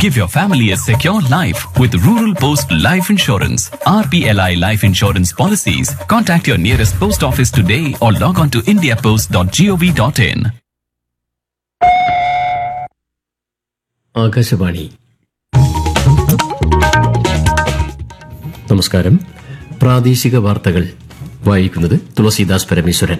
Give your family a secure life with Rural Post Life Insurance. RPLI Life Insurance policies. Contact your nearest post office today or log on to indiapost.gov.in. Akashvani നമസ്കാരം പ്രാദേശിക വാർത്തകൾ വായിക്കുന്നത് തുളസീദാസ് പരമേശ്വരൻ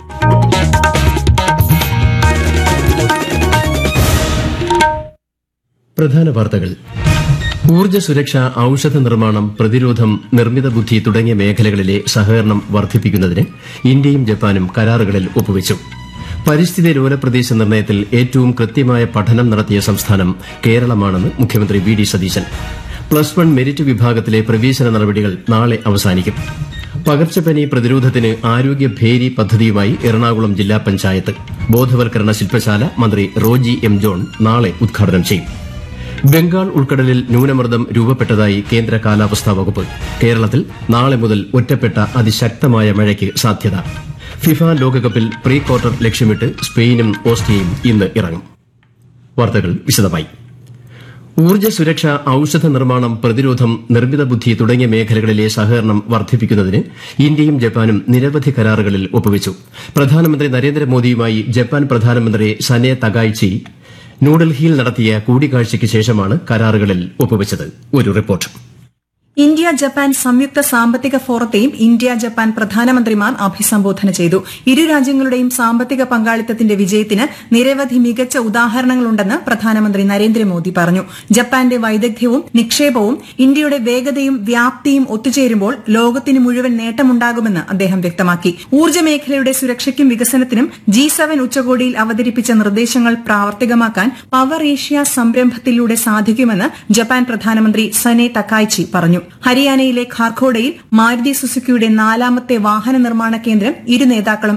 പ്രധാന വാർത്തകൾ ഊർജ്ജ സുരക്ഷ ഔഷധ നിർമ്മാണം പ്രതിരോധം നിർമ്മിത ബുദ്ധി തുടങ്ങിയ മേഖലകളിലെ സഹകരണം വർദ്ധിപ്പിക്കുന്നതിന് ഇന്ത്യയും ജപ്പാനും കരാറുകളിൽ ഒപ്പുവച്ചു പരിസ്ഥിതി ലോല പ്രദേശ നിർണയത്തിൽ ഏറ്റവും കൃത്യമായ പഠനം നടത്തിയ സംസ്ഥാനം കേരളമാണെന്ന് മുഖ്യമന്ത്രി V D Satheesan plus one merit വിഭാഗത്തിലെ പ്രവേശന നടപടികൾ നാളെ അവസാനിക്കും പകർച്ചപ്പനി പ്രതിരോധത്തിന് ആരോഗ്യ ഭേരി പദ്ധതിയുമായി എറണാകുളം ജില്ലാ പഞ്ചായത്ത് ബോധവൽക്കരണ ശില്പശാല മന്ത്രി റോജി എം ജോൺ നാളെ ഉദ്ഘാടനം ചെയ്യും ബംഗാൾ ഉൾക്കടലിൽ ന്യൂനമർദ്ദം രൂപപ്പെട്ടതായി കേന്ദ്ര കാലാവസ്ഥാ വകുപ്പ് കേരളത്തിൽ നാളെ മുതൽ ഒറ്റപ്പെട്ട അതിശക്തമായ മഴയ്ക്ക് സാധ്യത ഫിഫ ലോകകപ്പിൽ പ്രീ ക്വാർട്ടർ ലക്ഷ്യമിട്ട് സ്പെയിനും ഓസ്ട്രിയയും ഇന്ന് ഇറങ്ങും വാർത്തകൾ വിശദമായി ഊർജ്ജ സുരക്ഷ ഔഷധ നിർമ്മാണം പ്രതിരോധം നിർമ്മിത ബുദ്ധി തുടങ്ങിയ മേഖലകളിലെ സഹകരണം വർദ്ധിപ്പിക്കുന്നതിന് ഇന്ത്യയും ജപ്പാനും നിരവധി കരാറുകളിൽ ഒപ്പുവച്ചു പ്രധാനമന്ത്രി നരേന്ദ്രമോദിയുമായി ജപ്പാൻ പ്രധാനമന്ത്രി സനെ തകായ്ചി ന്യൂഡൽഹിയിൽ നടത്തിയ കൂടിക്കാഴ്ചയ്ക്ക് ശേഷമാണ് കരാറുകളിൽ ഒപ്പുവച്ചത് ഒരു റിപ്പോർട്ട് ഇന്ത്യ ജപ്പാൻ സംയുക്ത സാമ്പത്തിക ഫോറത്തെയും ഇന്ത്യ ജപ്പാൻ പ്രധാനമന്ത്രിമാർ അഭിസംബോധന ചെയ്തു ഇരു രാജ്യങ്ങളുടെയും സാമ്പത്തിക പങ്കാളിത്തത്തിന്റെ വിജയത്തിന് നിരവധി മികച്ച ഉദാഹരണങ്ങളുണ്ടെന്ന് പ്രധാനമന്ത്രി നരേന്ദ്രമോദി പറഞ്ഞു ജപ്പാന്റെ വൈദഗ്ധ്യവും നിക്ഷേപവും ഇന്ത്യയുടെ വേഗതയും വ്യാപ്തിയും ഒത്തുചേരുമ്പോൾ ലോകത്തിന് മുഴുവൻ നേട്ടമുണ്ടാകുമെന്ന് അദ്ദേഹം വ്യക്തമാക്കി ഊർജ്ജ മേഖലയുടെ സുരക്ഷയ്ക്കും വികസനത്തിനും ജി സെവൻ ഉച്ചകോടിയിൽ അവതരിപ്പിച്ച നിർദ്ദേശങ്ങൾ പ്രാവർത്തികമാക്കാൻ പവർ ഏഷ്യ സംരംഭത്തിലൂടെ സാധിക്കുമെന്ന് ജപ്പാൻ പ്രധാനമന്ത്രി സനെ തക്കായ്ചി പറഞ്ഞു ഹരിയാനയിലെ ഖാർഖോഡയിൽ മാരുതി സുസുക്കിയുടെ നാലാമത്തെ വാഹന നിർമ്മാണ കേന്ദ്രം ഇരു നേതാക്കളും